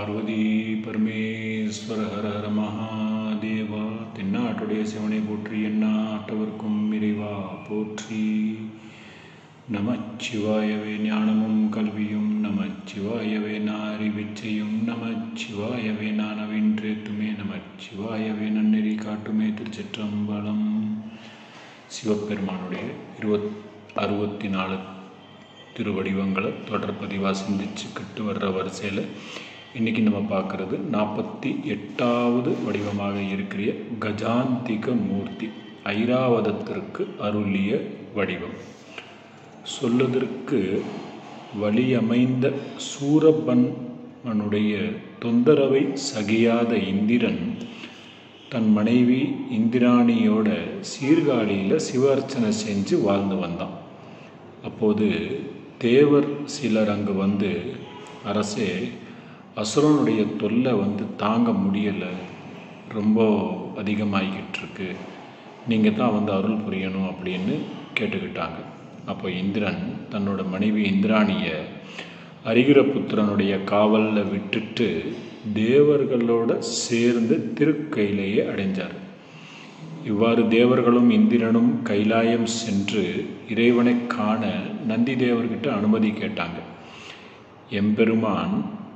பார்வதி பரமேஸ்வர ஹர ஹர மகாதேவா தென்னாட்டுடைய சிவனை போற்றி எண்ணாட்டவர்க்கும் இறைவா போற்றி நமச்சிவாயவே ஞானமும் கல்வியும் நமச்சிவாயவே நாரிவிச்சையும் நமச்சிவாயவே நானவின்றேத்துமே நமச்சிவாயவே நன்னெறி காட்டுமே திருச்சிற்றம்பலம் சிவபெருமானுடைய இருபத் அறுபத்தி நாலு திருவடிவங்களை தொடர்பதிவாக சிந்திச்சுக்கிட்டு வர்ற வரிசையில் இன்றைக்கி நம்ம பார்க்குறது நாற்பத்தி எட்டாவது வடிவமாக இருக்கிற கஜாந்திக மூர்த்தி ஐராவதத்திற்கு அருளிய வடிவம் சொல்லுதற்கு வழியமைந்த சூரபன்மனுடைய தொந்தரவை சகியாத இந்திரன் தன் மனைவி இந்திராணியோட சீர்காழியில் சிவ அர்ச்சனை செஞ்சு வாழ்ந்து வந்தான் அப்போது தேவர் சிலர் அங்கு வந்து அரசே அசுரனுடைய தொல்லை வந்து தாங்க முடியலை ரொம்ப அதிகமாகிக்கிட்டு இருக்கு நீங்கள் தான் வந்து அருள் புரியணும் அப்படின்னு கேட்டுக்கிட்டாங்க அப்போ இந்திரன் தன்னோட மனைவி இந்திராணியை அரிகிரபுத்திரனுடைய காவலில் விட்டுட்டு தேவர்களோட சேர்ந்து திருக்கையிலேயே அடைஞ்சார் இவ்வாறு தேவர்களும் இந்திரனும் கைலாயம் சென்று இறைவனை காண நந்தி தேவர்கிட்ட அனுமதி கேட்டாங்க எம்பெருமான்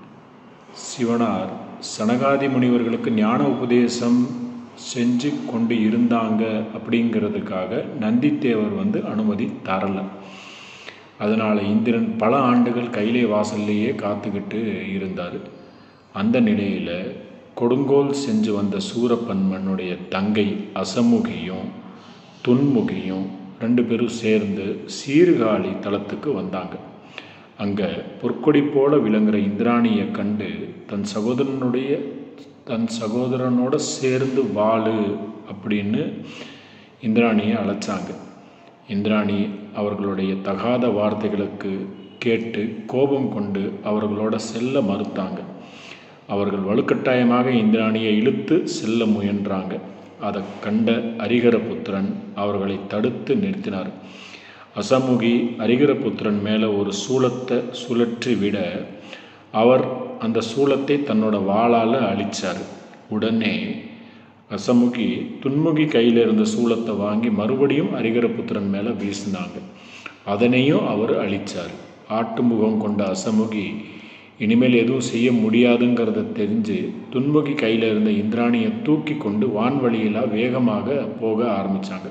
சிவனார் சனகாதி முனிவர்களுக்கு ஞான உபதேசம் செஞ்சு கொண்டு இருந்தாங்க அப்படிங்கிறதுக்காக நந்தித்தேவர் வந்து அனுமதி தரலை அதனால் இந்திரன் பல ஆண்டுகள் கைலை வாசல்லையே காத்துக்கிட்டு இருந்தார் அந்த நிலையில் கொடுங்கோல் செஞ்சு வந்த சூரப்பன்மனுடைய தங்கை அசமுகியும் துன்முகியும் ரெண்டு பேரும் சேர்ந்து சீர்காழி தலத்துக்கு வந்தாங்க அங்கே பொற்கொடி போல விளங்குற இந்திராணியை கண்டு தன் சகோதரனுடைய தன் சகோதரனோட சேர்ந்து வாழு அப்படின்னு இந்திராணியை அழைச்சாங்க இந்திராணி அவர்களுடைய தகாத வார்த்தைகளுக்கு கேட்டு கோபம் கொண்டு அவர்களோட செல்ல மறுத்தாங்க அவர்கள் வலுக்கட்டாயமாக இந்திராணியை இழுத்து செல்ல முயன்றாங்க அதை கண்ட அரிகரபுத்திரன் அவர்களை தடுத்து நிறுத்தினார் அசமுகி அரிகரபுத்திரன் மேலே ஒரு சூலத்தை சுழற்றி விட அவர் அந்த சூலத்தை தன்னோட வாளால் அழித்தார் உடனே அசமுகி துன்முகி கையில் இருந்த சூலத்தை வாங்கி மறுபடியும் அரிகரபுத்திரன் மேலே வீசினாங்க அதனையும் அவர் அழித்தார் ஆட்டு முகம் கொண்ட அசமுகி இனிமேல் எதுவும் செய்ய முடியாதுங்கிறத தெரிஞ்சு துன்முகி கையில் இருந்த இந்திராணியை தூக்கி கொண்டு வான்வழியில் வேகமாக போக ஆரம்பித்தாங்க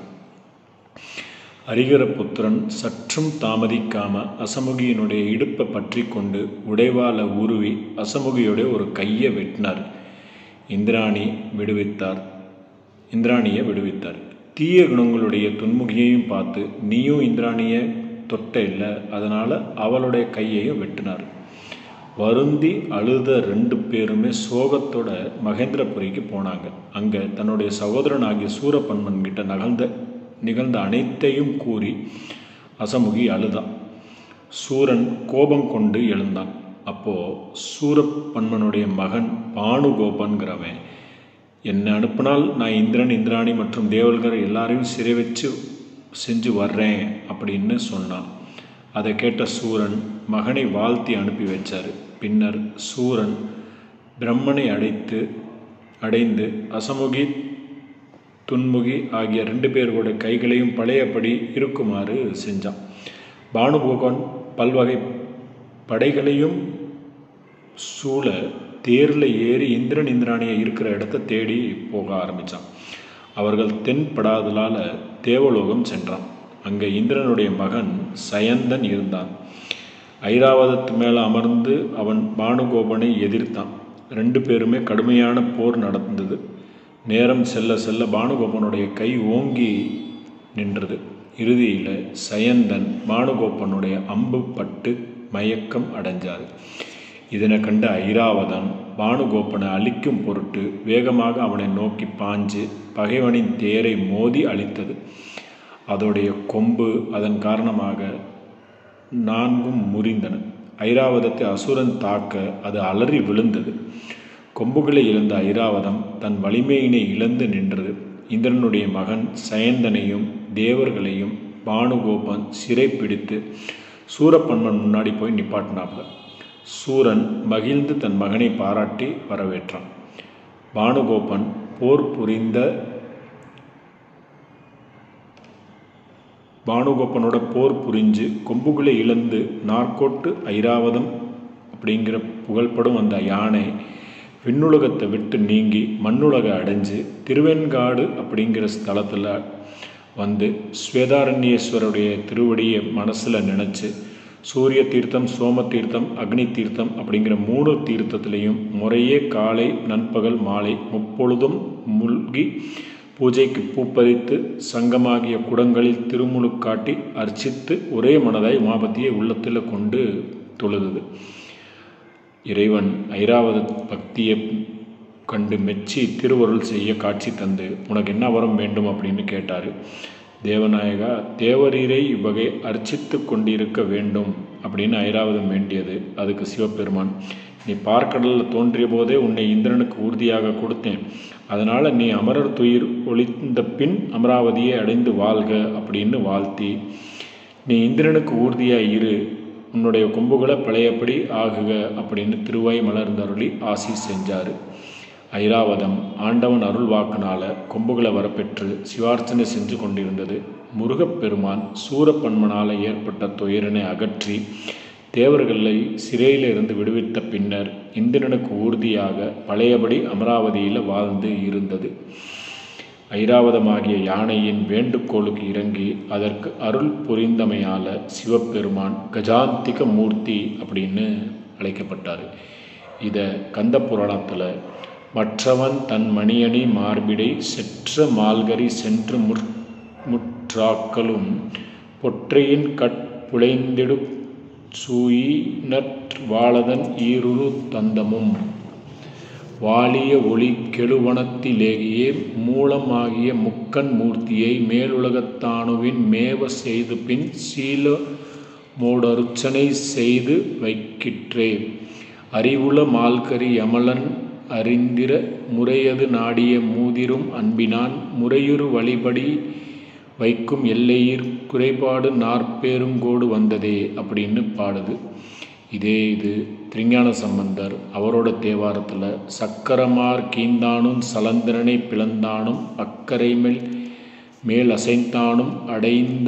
அரிகரபுத்திரன் சற்றும் தாமதிக்காம அசமுகியினுடைய இடுப்பை பற்றி கொண்டு உடைவால உருவி அசமுகியோட ஒரு கையை வெட்டினார் இந்திராணி விடுவித்தார் இந்திராணியை விடுவித்தார் தீய குணங்களுடைய துன்முகியையும் பார்த்து நீயும் இந்திராணியை தொட்ட இல்லை அதனால் அவளுடைய கையையும் வெட்டினார் வருந்தி அழுத ரெண்டு பேருமே சோகத்தோட மகேந்திரபுரிக்கு போனாங்க அங்கே தன்னுடைய சகோதரனாகிய சூரப்பன்மன் கிட்ட நகர்ந்த நிகழ்ந்த அனைத்தையும் கூறி அசமுகி அழுதான் சூரன் கோபம் கொண்டு எழுந்தான் அப்போது சூரப்பன்மனுடைய மகன் பானுகோபன்கிறவன் என்னை அனுப்பினால் நான் இந்திரன் இந்திராணி மற்றும் தேவல்கர் எல்லாரையும் சிறை வச்சு செஞ்சு வர்றேன் அப்படின்னு சொன்னான் அதை கேட்ட சூரன் மகனை வாழ்த்தி அனுப்பி வச்சார் பின்னர் சூரன் பிரம்மனை அடைத்து அடைந்து அசமுகி துன்முகி ஆகிய ரெண்டு பேரோட கைகளையும் பழையபடி இருக்குமாறு செஞ்சான் பானுபோகன் பல்வகை படைகளையும் சூழ தேரில் ஏறி இந்திரன் இந்திராணியை இருக்கிற இடத்த தேடி போக ஆரம்பித்தான் அவர்கள் தென்படாதலால் தேவலோகம் சென்றான் அங்கே இந்திரனுடைய மகன் சயந்தன் இருந்தான் ஐராவதத்து மேலே அமர்ந்து அவன் பானுகோபனை எதிர்த்தான் ரெண்டு பேருமே கடுமையான போர் நடந்தது நேரம் செல்ல செல்ல பானுகோபனுடைய கை ஓங்கி நின்றது இறுதியில் சயந்தன் பானுகோபனுடைய அம்பு பட்டு மயக்கம் அடைஞ்சார் இதனை கண்ட ஐராவதன் பானுகோப்பனை அழிக்கும் பொருட்டு வேகமாக அவனை நோக்கி பாஞ்சு பகைவனின் தேரை மோதி அழித்தது அதோடைய கொம்பு அதன் காரணமாக நான்கும் முறிந்தன ஐராவதத்தை அசுரன் தாக்க அது அலறி விழுந்தது கொம்புகளை இழந்த ஐராவதம் தன் வலிமையினை இழந்து நின்றது இந்திரனுடைய மகன் சயந்தனையும் தேவர்களையும் பானுகோபன் சிறைப்பிடித்து சூரப்பன்மன் முன்னாடி போய் நிப்பாட்டினாப்புல சூரன் மகிழ்ந்து தன் மகனை பாராட்டி வரவேற்றான் பானுகோபன் போர் புரிந்த பானுகோப்பனோட போர் புரிஞ்சு கொம்புகளை இழந்து நார்கோட்டு ஐராவதம் அப்படிங்கிற புகழ்படும் அந்த யானை விண்ணுலகத்தை விட்டு நீங்கி மண்ணுலக அடைஞ்சு திருவெண்காடு அப்படிங்கிற ஸ்தலத்தில் வந்து ஸ்வேதாரண்யேஸ்வருடைய திருவடியை மனசில் நினச்சி சூரிய தீர்த்தம் சோம தீர்த்தம் அக்னி தீர்த்தம் அப்படிங்கிற மூணு தீர்த்தத்திலையும் முறையே காலை நண்பகல் மாலை முப்பொழுதும் மூழ்கி பூஜைக்கு பூப்பறித்து சங்கமாகிய குடங்களில் திருமுழுக்காட்டி அர்ச்சித்து ஒரே மனதாய் உமாபதியை உள்ளத்தில் கொண்டு தொழுது இறைவன் ஐராவத பக்தியை கண்டு மெச்சி திருவருள் செய்ய காட்சி தந்து உனக்கு என்ன வரம் வேண்டும் அப்படின்னு கேட்டார் தேவநாயகா தேவரீரை இவ்வகை அர்ச்சித்து கொண்டிருக்க வேண்டும் அப்படின்னு ஐராவதம் வேண்டியது அதுக்கு சிவபெருமான் நீ பார்க்கடலில் தோன்றிய போதே உன்னை இந்திரனுக்கு உறுதியாக கொடுத்தேன் அதனால் நீ அமரர் துயிர் ஒளிந்த பின் அமராவதியை அடைந்து வாழ்க அப்படின்னு வாழ்த்தி நீ இந்திரனுக்கு ஊர்தியாக இரு உன்னுடைய கொம்புகளை பழையபடி ஆகுக அப்படின்னு திருவாய் மலர்ந்தருளி ஆசி செஞ்சார் ஐராவதம் ஆண்டவன் அருள் வாக்குனால கொம்புகளை வரப்பெற்று சிவார்ச்சனை செஞ்சு கொண்டிருந்தது முருகப்பெருமான் சூரப்பன்மனால் ஏற்பட்ட துயரனை அகற்றி தேவர்களை சிறையில் இருந்து விடுவித்த பின்னர் இந்திரனுக்கு ஊர்தியாக பழையபடி அமராவதியில் வாழ்ந்து இருந்தது ஐராவதமாகிய யானையின் வேண்டுகோளுக்கு இறங்கி அதற்கு அருள் புரிந்தமையால சிவபெருமான் கஜாந்திக மூர்த்தி அப்படின்னு அழைக்கப்பட்டார் இதை கந்த புராணத்தில் மற்றவன் தன் மணியணி மார்பிடை செற்ற மால்கரி சென்று முற் முற்றாக்களும் பொற்றையின் கட்புழைந்திடு சூயினற் வாழதன் ஈருரு தந்தமும் வாலிய ஒளி கெழுவனத்திலேயே மூலமாகிய முக்கன் மூர்த்தியை மேலுலகத்தானுவின் மேவ செய்து பின் சீல மோடருச்சனை செய்து வைக்கிற்றே அறிவுள மால்கரி யமலன் அறிந்திர முறையது நாடிய மூதிரும் அன்பினான் முறையுறு வழிபடி வைக்கும் எல்லையிற் குறைபாடு நாற்பேருங்கோடு வந்ததே அப்படின்னு பாடுது இதே இது திருஞான சம்பந்தர் அவரோட தேவாரத்தில் சக்கரமார் கீந்தானும் சலந்திரனை பிளந்தானும் அக்கறை மேல் மேல் அசைந்தானும் அடைந்த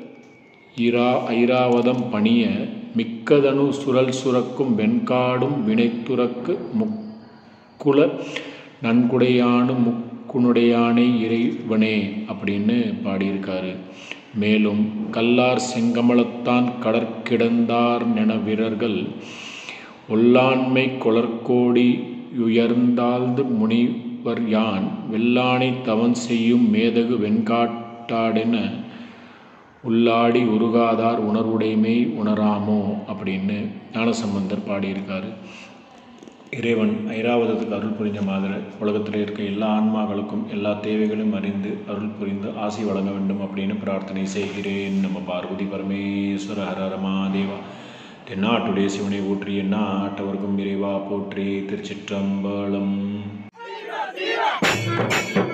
இரா ஐராவதம் பணிய மிக்கதனு சுரல் சுரக்கும் வெண்காடும் வினைத்துறக்கு முக்குல நன்குடையானு முக்குனுடையானை இறைவனே அப்படின்னு பாடியிருக்காரு மேலும் கல்லார் செங்கமலத்தான் கடற்கிடந்தார் நென வீரர்கள் ஒல்லாண்மை கொளர்கோடி உயர்ந்தாழ்ந்து முனிவர் யான் வெள்ளானை தவன் செய்யும் மேதகு வெண்காட்டாடென உள்ளாடி உருகாதார் உணர்வுடைமை உணராமோ அப்படின்னு ஞானசம்பந்தர் பாடியிருக்காரு இறைவன் ஐராவதத்துக்கு அருள் புரிஞ்ச மாதிரி உலகத்தில் இருக்க எல்லா ஆன்மாக்களுக்கும் எல்லா தேவைகளையும் அறிந்து அருள் புரிந்து ஆசி வழங்க வேண்டும் அப்படின்னு பிரார்த்தனை செய்கிறேன் நம்ம பார்வதி பரமேஸ்வர ஹர ரமாதேவா தென்னாட்டுடைய சிவனை ஊற்றி எந்நாட்டவர்க்கும் இறைவா போற்றி திருச்சிற்றம்பலம்